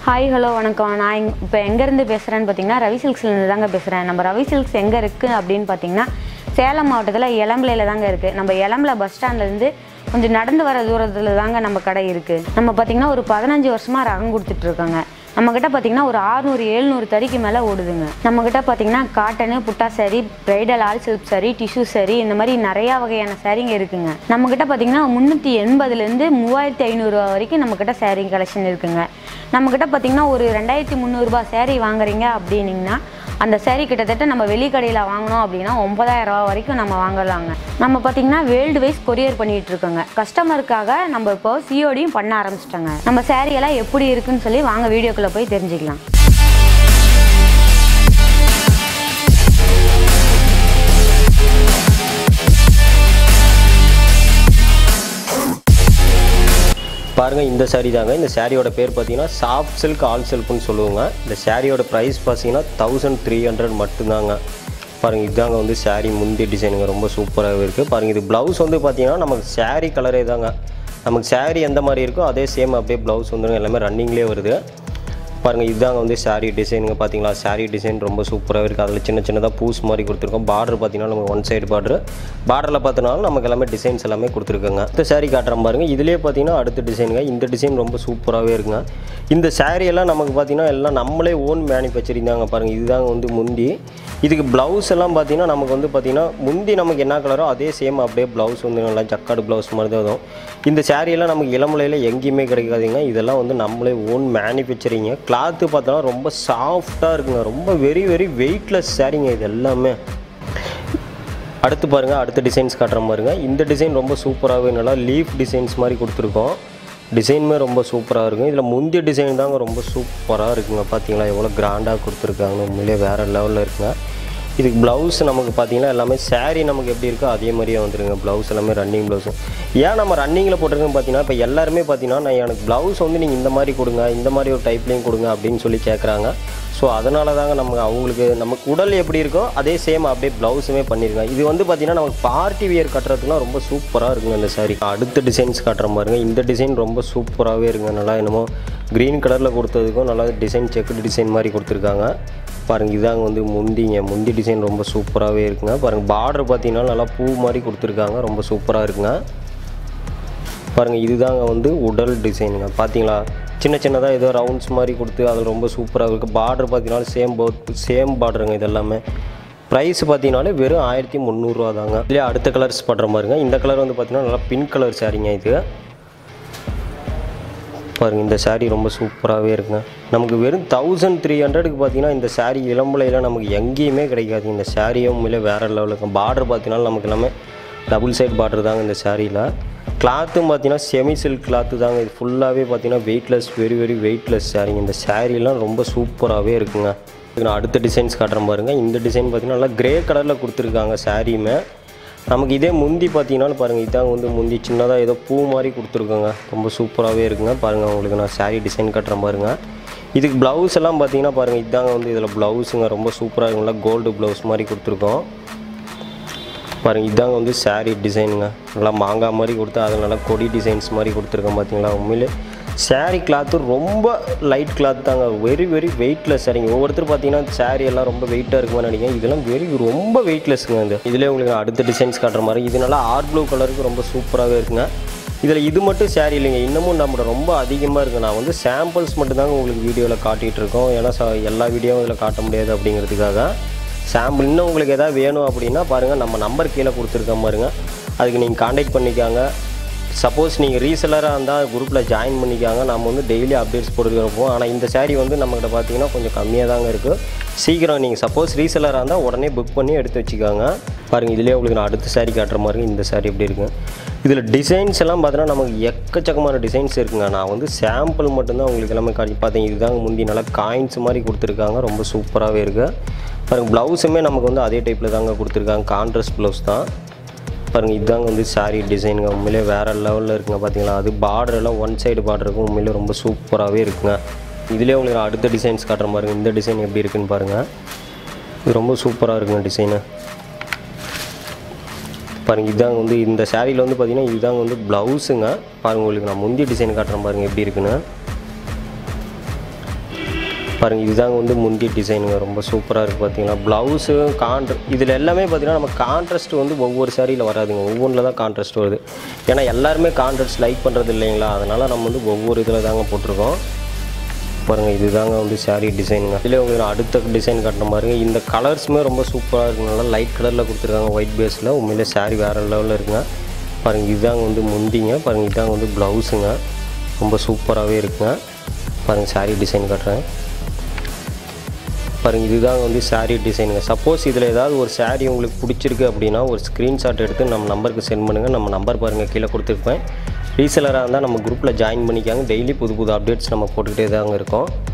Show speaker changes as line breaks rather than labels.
hi hello வணக்கம் நான் இங் இப்போ எங்கேருந்து பேசுகிறேன்னு பார்த்தீங்கன்னா ரவி சில்க்ஸ்லேருந்து தாங்க பேசுகிறேன் நம்ம ரவி சில்க்ஸ் எங்கே இருக்குது அப்படின்னு பார்த்தீங்கன்னா சேலம் மாவட்டத்தில் எலம்பலையில் தாங்க இருக்குது நம்ம எலம்பல பஸ் ஸ்டாண்ட்லேருந்து கொஞ்சம் நடந்து வர தூரத்தில் தாங்க நம்ம கடை இருக்குது நம்ம பார்த்தீங்கன்னா ஒரு பதினஞ்சு வருஷமாக ரகம் கொடுத்துட்ருக்கோங்க நம்மக்கிட்ட பார்த்தீங்கன்னா ஒரு ஆறுநூறு எழுநூறு தறிக்கு மேலே ஓடுதுங்க நம்மக்கிட்ட பார்த்தீங்கன்னா காட்டனு புட்டா saree bridal all silk saree tissue saree இந்த மாதிரி நிறையா வகையான சாரீங்க இருக்குங்க நம்மக்கிட்ட பார்த்தீங்கன்னா முந்நூற்றி எண்பதுலேருந்து மூவாயிரத்தி ஐநூறுரூவா வரைக்கும் நம்மக்கிட்ட saree கலெக்ஷன் இருக்குங்க நம்மக்கிட்ட பார்த்தீங்கன்னா ஒரு ரெண்டாயிரத்தி முந்நூறுரூபா saree வாங்குறீங்க அப்படின்னீங்கன்னா அந்த saree கிட்டத்தட்ட நம்ம வெளிக்கடையில் வாங்கினோம் அப்படின்னா ஒன்பதாயிரம் ரூபா வரைக்கும் நம்ம வாங்கலாங்க நம்ம பார்த்தீங்கன்னா வேர்ல்டு வைஸ் கொரியர் பண்ணிட்டு இருக்கோங்க கஸ்டமருக்காக நம்ம இப்போ சிஓடியும் பண்ண ஆரம்பிச்சிட்டோங்க நம்ம saree எல்லாம் எப்படி இருக்குன்னு சொல்லி வாங்க வீடியோக்குள்ளே போய் தெரிஞ்சுக்கலாம்
பாருங்கள் இந்த saree தாங்க இந்த சாரியோட பேர் பார்த்தீங்கன்னா சாஃப்ட் சில்க் ஆல் சில்க்னு சொல்லுவாங்க இந்த சாரியோட ப்ரைஸ் பார்த்தீங்கன்னா தௌசண்ட் த்ரீ ஹண்ட்ரட் மட்டும்தாங்க பாருங்கள் இதாங்க வந்து saree முந்தி டிசைனுங்க ரொம்ப சூப்பராகவே இருக்குது பாருங்கள் இது ப்ளவுஸ் வந்து பார்த்தீங்கன்னா நமக்கு saree கலரே தாங்க நமக்கு saree எந்த மாதிரி இருக்கோ அதே சேம் அப்படியே ப்ளவுஸ் வந்து எல்லாமே ரன்னிங்லேயே வருது பாருங்கள் இதுதாங்க வந்து saree டிசைனுங்க பார்த்தீங்களா saree டிசைன் ரொம்ப சூப்பராக இருக்குது அதில் சின்ன சின்னதாக பூஸ் மாதிரி கொடுத்துருக்கோம் பார்டர் பார்த்தீங்கன்னா நமக்கு ஒன் சைடு பார்டர் பார்டரில் பார்த்தனாலும் நமக்கு எல்லாமே டிசைன்ஸ் எல்லாமே கொடுத்துருக்குங்க இந்த saree காட்டுறேன் பாருங்க இதுலேயே பார்த்தீங்கன்னா அடுத்த டிசைனுங்க இந்த டிசைன் ரொம்ப சூப்பராகவே இருக்குங்க இந்த saree எல்லாம் நமக்கு பார்த்தீங்கன்னா எல்லாம் நம்மளே ஓன் மேனுஃபேக்சரிங் தாங்க பாருங்கள் இதுதாங்க வந்து முந்தி இதுக்கு ப்ளவுஸ் எல்லாம் பார்த்தீங்கன்னா நமக்கு வந்து பார்த்தீங்கன்னா முந்தி நமக்கு என்ன கலரோ அதே சேம் அப்படியே ப்ளவுஸ் வந்து நல்லா ஜக்காடு ப்ளவுஸ் மாதிரி தான் வரும் இந்த saree எல்லாம் நமக்கு இளமலையில் எங்கேயுமே கிடைக்காதுங்க இதெல்லாம் வந்து நம்மளே ஓன் மேனுஃபேக்சரிங்க கிளாத்து பார்த்தோன்னா ரொம்ப சாஃப்டாக இருக்குங்க ரொம்ப வெரி வெரி வெயிட்லெஸ் சாரீங்க இது எல்லாமே அடுத்து பாருங்க அடுத்த டிசைன்ஸ் காட்டுற பாருங்க இந்த டிசைன் ரொம்ப சூப்பராகவே நல்லா லீஃப் டிசைன்ஸ் மாதிரி கொடுத்துருக்கோம் டிசைனுமே ரொம்ப சூப்பராக இருக்கும் இதில் முந்தைய டிசைன் தாங்க ரொம்ப சூப்பராக இருக்குங்க பார்த்தீங்களா எவ்வளோ கிராண்டாக கொடுத்துருக்காங்க உண்மையிலே வேறு லெவலில் இருக்குங்க இதுக்கு ப்ளவுஸ் நமக்கு பார்த்தீங்கன்னா எல்லாமே saree நமக்கு எப்படி இருக்கோ அதே மாதிரியே வந்துருங்க ப்ளவுஸ் எல்லாமே ரன்னிங் ப்ளவுஸும் ஏன் நம்ம ரன்னிங்கில் போட்டிருக்கோம் பார்த்தீங்கன்னா இப்போ எல்லாருமே பார்த்தீங்கன்னா நான் எனக்கு ப்ளவுஸ் வந்து நீங்கள் இந்த மாதிரி கொடுங்க இந்த மாதிரி ஒரு டைப்லேயும் கொடுங்க அப்படின்னு சொல்லி கேட்குறாங்க ஸோ அதனால தாங்க நம்ம அவங்களுக்கு நமக்கு உடல் எப்படி இருக்கோ அதே சேம் அப்படியே ப்ளவுஸுமே பண்ணியிருக்காங்க இது வந்து பார்த்தீங்கன்னா நமக்கு பார்ட்டி வியர் கட்டுறதுக்குலாம் ரொம்ப சூப்பராக இருக்குங்க இந்த saree அடுத்த டிசைன்ஸ் காட்டுற பாருங்க இந்த டிசைன் ரொம்ப சூப்பராகவே இருக்குங்க நல்லா என்னமோ க்ரீன் கலரில் கொடுத்ததுக்கும் நல்லா டிசைன் செக்குடு டிசைன் மாதிரி கொடுத்துருக்காங்க பாருங்கள் இதாங்க வந்து முந்திங்க முந்தி டிசைன் ரொம்ப சூப்பராகவே இருக்குங்க பாருங்கள் பார்டர் பார்த்தீங்கன்னா நல்லா பூ மாதிரி கொடுத்துருக்காங்க ரொம்ப சூப்பராக இருக்குங்க பாருங்கள் இதுதாங்க வந்து உடல் டிசைனுங்க பார்த்தீங்களா சின்ன சின்னதாக ஏதோ ரவுண்ட்ஸ் மாதிரி கொடுத்து அது ரொம்ப சூப்பராக இருக்குது பார்டர் பார்த்தீங்கன்னா சேம் போத் சேம் பார்டருங்க இது எல்லாமே ப்ரைஸ் பார்த்தீங்கன்னாலே வெறும் ஆயிரத்தி முந்நூறுரூவா தாங்க இதுலேயே அடுத்த கலர்ஸ் படுற மாதிரிங்க இந்த கலர் வந்து பார்த்தீங்கன்னா நல்லா பிங்க் கலர் சாரீங்க இது பாருங்கள் இந்த saree ரொம்ப சூப்பராகவே இருக்குங்க நமக்கு வெறும் தௌசண்ட் த்ரீ ஹண்ட்ரடுக்கு பார்த்தீங்கன்னா இந்த saree இளம்பலையில் நமக்கு எங்கேயுமே கிடைக்காது இந்த சாரியும் உண்மையிலே வேறு லெவலில் இருக்கும் பார்டர் பார்த்தீங்கன்னா நமக்கு எல்லாமே டபுள் சைட் பார்டர் தாங்க இந்த சாரியில் கிளாத்தும் பார்த்தீங்கன்னா செமி சில்க் கிளாத்து தாங்க இது ஃபுல்லாகவே பார்த்தீங்கன்னா வெயிட்லெஸ் வெரி வெரி வெயிட்லெஸ் சாரிங்க இந்த சாரீலாம் ரொம்ப சூப்பராகவே இருக்குங்க இதுக்கு நான் அடுத்த டிசைன்ஸ் காட்டுறேன் பாருங்கள் இந்த டிசைன் பார்த்தீங்கன்னா நல்லா கிரே கலரில் கொடுத்துருக்காங்க சாரியுமே நமக்கு இதே முந்தி பார்த்தீங்கன்னா பாருங்கள் இதாங்க வந்து முந்தி சின்னதாக ஏதோ பூ மாதிரி கொடுத்துருக்கோங்க ரொம்ப சூப்பராகவே இருக்குங்க பாருங்கள் உங்களுக்கு நான் saree டிசைன் கட்டுறேன் பாருங்கள் இதுக்கு ப்ளவுஸ் எல்லாம் பார்த்தீங்கன்னா பாருங்கள் இதாங்க வந்து இதில் ப்ளவுஸுங்க ரொம்ப சூப்பராக இருக்குங்களா கோல்டு ப்ளவுஸ் மாதிரி கொடுத்துருக்கோம் பாருங்கள் இதாங்க வந்து saree டிசைனுங்க நல்லா மாங்காய் மாதிரி கொடுத்து அதில் நல்லா கொடி டிசைன்ஸ் மாதிரி கொடுத்துருக்கோம் பார்த்தீங்களா உண்மையிலே saree கிளாத்து ரொம்ப லைட் கிளாத் தாங்க வெரி வெரி வெயிட்லெஸ் சரிங்க ஒவ்வொருத்தர் பார்த்தீங்கன்னா saree எல்லாம் ரொம்ப வெயிட்டாக இருக்குமா நினைக்கிறேன் இதெல்லாம் வெரி ரொம்ப வெயிட்லெஸ்ங்க இது இதில் உங்களுக்கு நான் அடுத்த டிசைன்ஸ் காட்டுற மாதிரி இது நல்லா ஆர்ட் ப்ளூ கலருக்கு ரொம்ப சூப்பராகவே இருக்குங்க இதில் இது மட்டும் saree இல்லைங்க இன்னமும் நம்மளோட ரொம்ப அதிகமாக இருக்குது நான் வந்து சாம்பிள்ஸ் மட்டும்தாங்க உங்களுக்கு வீடியோவில் காட்டிகிட்டு இருக்கோம் ஏன்னா ச- எல்லா வீடியோவும் இதில் காட்ட முடியாது அப்படிங்கிறதுக்காக சாம்பிள் இன்னும் உங்களுக்கு எதாவது வேணும் அப்படின்னா பாருங்கள் நம்ம நம்பர் கீழே கொடுத்துருக்கோம் பாருங்க அதுக்கு நீங்கள் காண்டாக்ட் பண்ணிக்காங்க சப்போஸ் நீங்கள் ரீசெல்லராக இருந்தால் குரூப்பில் ஜாயின் பண்ணிக்காங்க நம்ம வந்து டெய்லி அப்டேட்ஸ் போட்டுக்கிறப்போம் ஆனால் இந்த saree வந்து நம்மகிட்ட பார்த்தீங்கன்னா கொஞ்சம் கம்மியாக தாங்க இருக்குது சீக்கிரம் நீங்கள் சப்போஸ் ரீசெல்லராக இருந்தால் உடனே புக் பண்ணி எடுத்து வச்சுக்காங்க பாருங்கள் இதிலே உங்களுக்கு நான் அடுத்த saree காட்டுற மாதிரி இந்த saree எப்படி இருக்கு இதில் டிசைன்ஸ் எல்லாம் பார்த்தீங்கன்னா நமக்கு எக்கச்சக்கமான டிசைன்ஸ் இருக்குங்க நான் வந்து சாம்பிள் மட்டும்தான் உங்களுக்கு எல்லாமே காட்டி பார்த்தீங்க இதுதாங்க முந்தி நல்லா காயின்ஸ் மாதிரி கொடுத்துருக்காங்க ரொம்ப சூப்பராகவே இருக்குது பாருங்கள் ப்ளவுஸுமே நமக்கு வந்து அதே டைப்பில் தாங்க கொடுத்துருக்காங்க கான்ட்ராஸ்ட் ப்ளவுஸ் தான் பாருங்கள் இதுதாங்க வந்து saree டிசைனுங்க உண்மையிலே வேறு லெவலில் இருக்குங்க பார்த்தீங்களா அது பார்டர் எல்லாம் ஒன் சைடு பார்டர் இருக்கும் உண்மையிலே ரொம்ப சூப்பராகவே இருக்குங்க இதிலே உங்களுக்கு நான் அடுத்த டிசைன்ஸ் காட்டுற பாருங்க இந்த டிசைன் எப்படி இருக்குன்னு பாருங்கள் இது ரொம்ப சூப்பராக இருக்குங்க டிசைனு பாருங்கள் இதாங்க வந்து இந்த சாரியில் வந்து பார்த்தீங்கன்னா இதுதாங்க வந்து ப்ளவுஸுங்க பாருங்கள் உங்களுக்கு நான் முந்தி டிசைன் காட்டுறேன் பாருங்கள் எப்படி இருக்குன்னு பாருங்கள் இதுதாங்க வந்து முந்தி டிசைனுங்க ரொம்ப சூப்பராக இருக்குது பார்த்தீங்கன்னா ப்ளவுஸு கான்ட்ர இதில் எல்லாமே பார்த்தீங்கன்னா நம்ம கான்ட்ராஸ்ட் வந்து ஒவ்வொரு சாரியில் வராதுங்க ஒவ்வொன்றில் தான் கான்ட்ராஸ்ட் வருது ஏன்னா எல்லாருமே கான்ட்ராஸ்ட் லைக் பண்ணுறது இல்லைங்களா அதனால் நம்ம வந்து ஒவ்வொரு இதில் தாங்க போட்டிருக்கோம் பாருங்கள் இதுதாங்க வந்து saree டிசைனுங்க இதில் உங்களுக்கு நான் அடுத்த டிசைன் காட்டுற பாருங்க இந்த கலர்ஸுமே ரொம்ப சூப்பராக இருக்குங்க நல்லா லைட் கலரில் கொடுத்துருக்காங்க ஒயிட் பேஸில் உண்மையிலே saree வேறு லெவலில் இருக்குங்க பாருங்கள் இதுதாங்க வந்து முந்திங்க பாருங்கள் இதுதாங்க வந்து ப்ளவுஸுங்க ரொம்ப சூப்பராகவே இருக்குங்க பாருங்கள் saree டிசைன் காட்டுறேன் பாருங்கள் இதுதாங்க வந்து saree டிசைனுங்க சப்போஸ் இதில் ஏதாவது ஒரு saree உங்களுக்கு பிடிச்சிருக்கு அப்படின்னா ஒரு ஸ்க்ரீன்ஷாட் எடுத்து நம்ம நம்பருக்கு சென்ட் பண்ணுங்கள் நம்ம நம்பர் பாருங்கள் கீழே கொடுத்துருப்பேன் ரீசெலராக இருந்தால் நம்ம குரூப்பில் ஜாயின் பண்ணிக்காங்க டெய்லி புது புது அப்டேட்ஸ் நம்ம போட்டுக்கிட்டே தாங்க இருக்கோம்